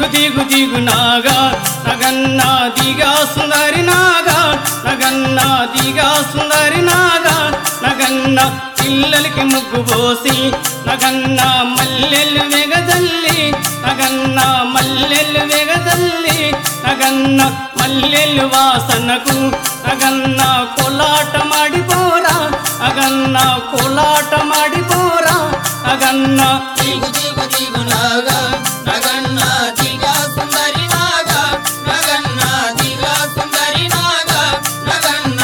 దిగు దిగు దిగు నాగా నగన్నా దిగా సుందరి నాగా నగన్నా దిగా సుందరి నాగా నగన్న పిల్లలకి ముగ్గు పోసి నగన్న మల్లెలు వెగదల్లి నగన్న మల్లెలు వెగదల్లి నగన్న మల్లెలు వాసనకు నగన్న కోలాట మాడిపోరా నగన్న కోలాట మాడిపోరా నగన్న దిగు దిగు దిగు నాగా నగన్న దిగా సుందరి నాగా నగన్న దిగా సుందరి నాగా నగన్న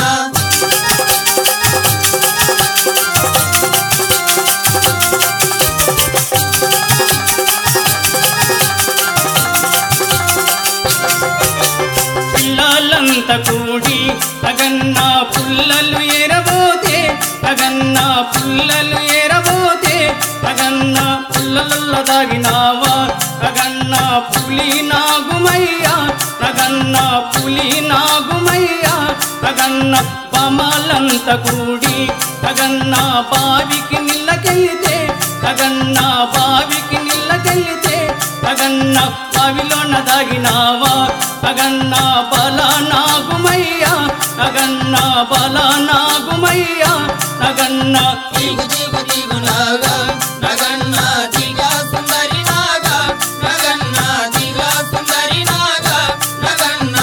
పిల్లలంతా కూడి అగన్న పుల్లలు ఎరబోతే అగన్న పుల్లలు ఎరబోతే అగన్న పుల్లలలో దాగినావా అగన్న పులి నాగుమయ్యా అగన్న పులి నాగుమయ్యా అగన్న బమాలంత కూడి అగన్న బావికి నిల్లకెళ్తే అగన్న బావికి నిల్లకెళ్తే అగన్న బావిలోన దాగినావా అగన్న బల నాగుమయ్యా అగన్న బల నాగుమయ్యా అగన్న దిగు దిగు దిగు నాగా నగన్న దిగా సుందరి నాగా నగన్న దిగా సుందరి నాగా నగన్న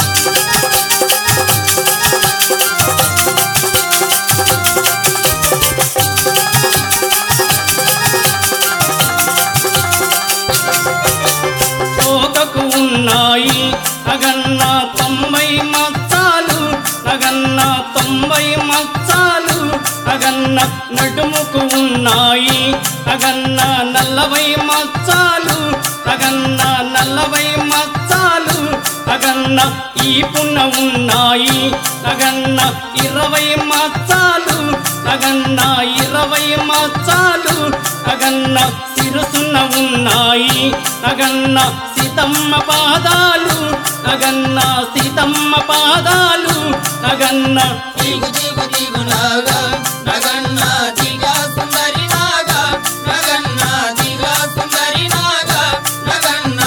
తోకకు ఉన్నాయి అగన్న తొంభై మచ్చాలు అగన్న తొంభై మచ్చాలు అగన్న నడుముకు ఉన్నాయి అగన్న నల్లవై మచ్చాలు అగన్న నల్లవై మచ్చాలు అగన్న ఈ పున్న ఉన్నాయి అగన్న ఇరవై మచ్చాలు అగన్న ఇరవై మచ్చాలు అగన్న సిరుసున్న ఉన్నాయి అగన్న సీతమ్మ పాదాలు అగన్న సీతమ్మ పాదాలు అగన్న దిగు దిగు దిగు నాగా నగన్న దిగా సుందరి నాగా నగన్న దిగా సుందరి నాగా నగన్న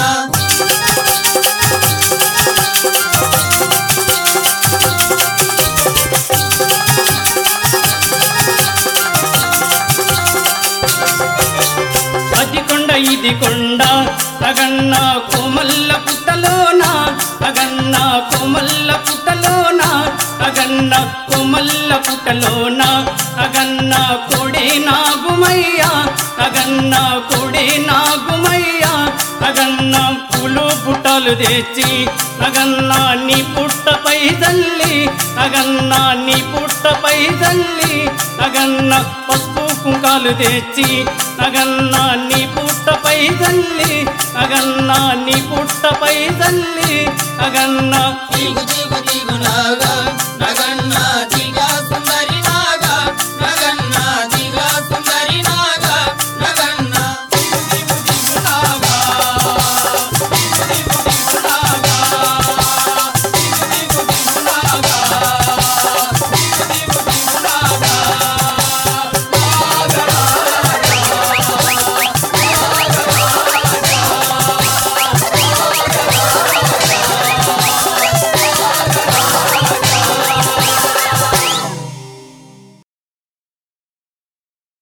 అది కొండ ఇది కొండ అగన్న కోమల్ల పుట్టలోన అగన్న కోమల్ల పుట్టలోన అగన్న కోమల్ల పుట్టలోన అగన్న కోడే నాగుమయ్యా అగన్న కోడే నాగుమయ్యా అగన్న పూలు పుట్టలు తెచ్చి అగన్న నీ పుట్టపై తల్లి అగన్న నీ పుట్టపై తల్లి అగన్న పసుపు కుంకాలు తెచ్చి అగన్న నీ పుట్టపై తల్లి అగన్న నీ పుట్టపై తల్లి అగన్న దిగు దిగు